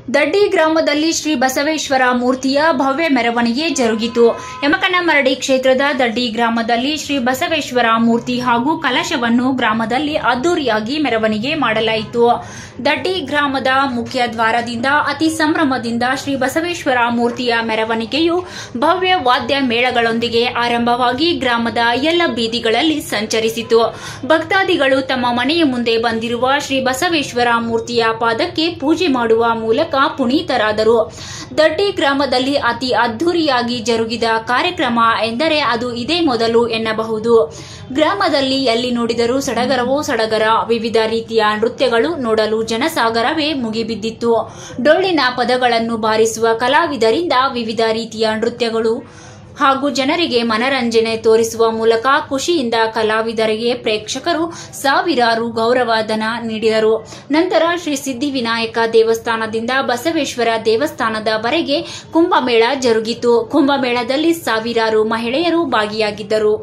ದಡ್ಡಿ ಗ್ರಾಮದಲ್ಲಿ ಶ್ರೀ ಬಸವೇಶ್ವರ ಮೂರ್ತಿಯ ಭವ್ಯ ಮೆರವಣಿಗೆ ಜರುಗಿತು ಯಮಕನಮರಡಿ ಕ್ಷೇತ್ರದ ದಡ್ಡಿ ಗ್ರಾಮದಲ್ಲಿ ಶ್ರೀ ಬಸವೇಶ್ವರ ಮೂರ್ತಿ ಹಾಗೂ ಕಲಶವನ್ನು ಗ್ರಾಮದಲ್ಲಿ ಅದ್ದೂರಿಯಾಗಿ ಮೆರವಣಿಗೆ ಮಾಡಲಾಯಿತು ದಡ್ಡಿ ಗ್ರಾಮದ ಮುಖ್ಯ ದ್ವಾರದಿಂದ ಅತಿ ಸಂಭ್ರಮದಿಂದ ಶ್ರೀ ಬಸವೇಶ್ವರ ಮೂರ್ತಿಯ ಮೆರವಣಿಗೆಯು ಭವ್ಯ ವಾದ್ಯ ಮೇಳಗಳೊಂದಿಗೆ ಆರಂಭವಾಗಿ ಗ್ರಾಮದ ಎಲ್ಲ ಬೀದಿಗಳಲ್ಲಿ ಸಂಚರಿಸಿತು ಭಕ್ತಾದಿಗಳು ತಮ್ಮ ಮನೆಯ ಮುಂದೆ ಬಂದಿರುವ ಶ್ರೀ ಬಸವೇಶ್ವರ ಮೂರ್ತಿಯ ಪಾದಕ್ಕೆ ಪೂಜೆ ಮಾಡುವ ಮೂಲಕ ಪುನೀತರಾದರು ದಡ್ಡಿ ಗ್ರಾಮದಲ್ಲಿ ಅತಿ ಅದ್ದೂರಿಯಾಗಿ ಜರುಗಿದ ಕಾರ್ಯಕ್ರಮ ಎಂದರೆ ಅದು ಇದೇ ಮೊದಲು ಎನ್ನಬಹುದು ಗ್ರಾಮದಲ್ಲಿ ಎಲ್ಲಿ ನೋಡಿದರೂ ಸಡಗರವೋ ಸಡಗರ ವಿವಿಧ ರೀತಿಯ ನೃತ್ಯಗಳು ನೋಡಲು ಜನಸಾಗರವೇ ಮುಗಿಬಿದ್ದಿತ್ತು ಡೊಳ್ಳಿನ ಪದಗಳನ್ನು ಬಾರಿಸುವ ಕಲಾವಿದರಿಂದ ವಿವಿಧ ರೀತಿಯ ನೃತ್ಯಗಳು ಹಾಗೂ ಜನರಿಗೆ ಮನರಂಜನೆ ತೋರಿಸುವ ಮೂಲಕ ಖುಷಿಯಿಂದ ಕಲಾವಿದರಿಗೆ ಪ್ರೇಕ್ಷಕರು ಸಾವಿರಾರು ಗೌರವಧನ ನೀಡಿದರು ನಂತರ ಶ್ರೀ ಸಿದ್ಧಿವಿನಾಯಕ ದೇವಸ್ಥಾನದಿಂದ ಬಸವೇಶ್ವರ ದೇವಸ್ಥಾನದವರೆಗೆ ಕುಂಭಮೇಳ ಜರುಗಿತು ಕುಂಭಮೇಳದಲ್ಲಿ ಸಾವಿರಾರು ಮಹಿಳೆಯರು ಭಾಗಿಯಾಗಿದ್ದರು